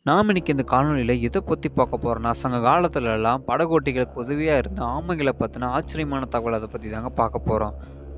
நாம் இன்னைக்கு இந்த காணொளியில் எதை பற்றி பார்க்க போகிறோம்னா சங்க காலத்துலலாம் படகோட்டிகளுக்கு உதவியாக இருந்த ஆமைகளை பற்றின ஆச்சரியமான தகவல் அதை பற்றி தாங்க பார்க்க போகிறோம்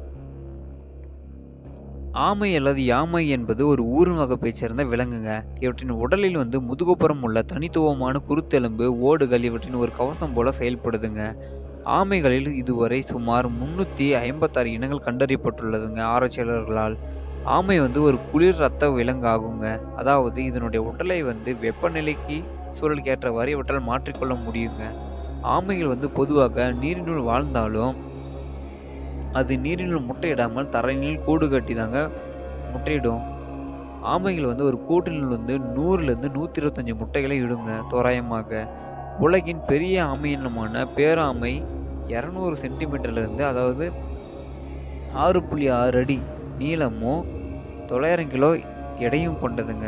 ஆமை அல்லது யாமை என்பது ஒரு ஊரின் வகைப்பைச் சேர்ந்த விலங்குங்க இவற்றின் உடலில் வந்து முதுகுப்புறம் உள்ள தனித்துவமான குருத்தெலும்பு ஓடுகள் இவற்றின் ஒரு கவசம் போல செயல்படுதுங்க ஆமைகளில் இதுவரை சுமார் முன்னூற்றி ஐம்பத்தாறு இனங்கள் கண்டறியப்பட்டுள்ளதுங்க ஆராய்ச்சியாளர்களால் ஆமை வந்து ஒரு குளிர் ரத்த விலங்கு ஆகுங்க அதாவது இதனுடைய உடலை வந்து வெப்பநிலைக்கு சூழலுக்கு ஏற்றவாறு இவற்றால் மாற்றிக்கொள்ள முடியுங்க ஆமைகள் வந்து பொதுவாக நீரினுள் வாழ்ந்தாலும் அது நீரினுள் முட்டையிடாமல் தரையினில் கூடு கட்டி தாங்க முட்டையிடும் ஆமைகள் வந்து ஒரு கூட்டினுள் வந்து நூறுலேருந்து நூற்றி இருபத்தஞ்சி முட்டைகளை இடுங்க தோராயமாக உலகின் பெரிய ஆமையினமான பேராமை இரநூறு சென்டிமீட்டர்லேருந்து அதாவது ஆறு புள்ளி ஆறு அடி நீளமும் தொள்ளாயிரம் கிலோ எடையும் கொண்டதுங்க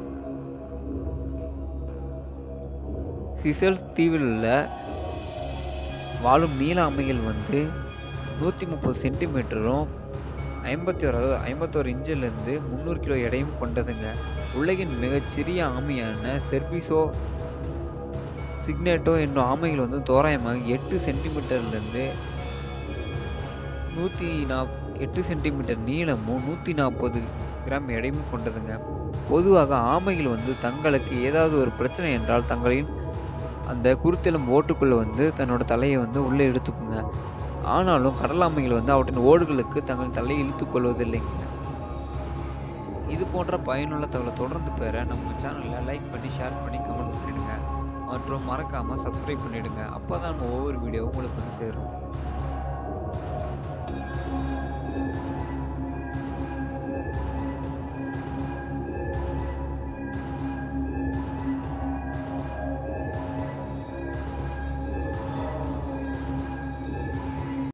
சிசல்ஸ் தீவில் உள்ள வாழும் நீல ஆமைகள் வந்து நூற்றி முப்பது சென்டிமீட்டரும் ஐம்பத்தி ஒரு ஐம்பத்தோரு இன்ச்சிலேருந்து முந்நூறு கிலோ எடையும் கொண்டதுங்க உலகின் மிகச்சிறிய ஆமையான செர்பிசோ சிக்னேட்டோ என்னும் ஆமைகள் வந்து தோராயமாக எட்டு சென்டிமீட்டர்லேருந்து நூற்றி நா எட்டு சென்டிமீட்டர் நீளமும் நூற்றி நாற்பது கிராம் எடையும் கொண்டதுங்க பொதுவாக ஆமைகள் வந்து தங்களுக்கு ஏதாவது ஒரு பிரச்சனை என்றால் தங்களின் அந்த குருத்தெலும் ஓட்டுக்குள்ளே வந்து தன்னோட தலையை வந்து உள்ளே எடுத்துக்குங்க ஆனாலும் கடலாமைகள் வந்து அவற்றின் ஓடுகளுக்கு தங்கள் தலையை இழுத்து கொள்வதில்லைங்க இது போன்ற பயனுள்ள தகவலை தொடர்ந்து பெற நம்ம சேனலில் லைக் பண்ணி ஷேர் பண்ணி கமெண்ட் பண்ணிடுங்க மற்றும் மறக்காமல் சப்ஸ்கிரைப் பண்ணிடுங்க அப்போ தான் நம்ம ஒவ்வொரு வீடியோவும் உங்களுக்கு வந்து சேரும்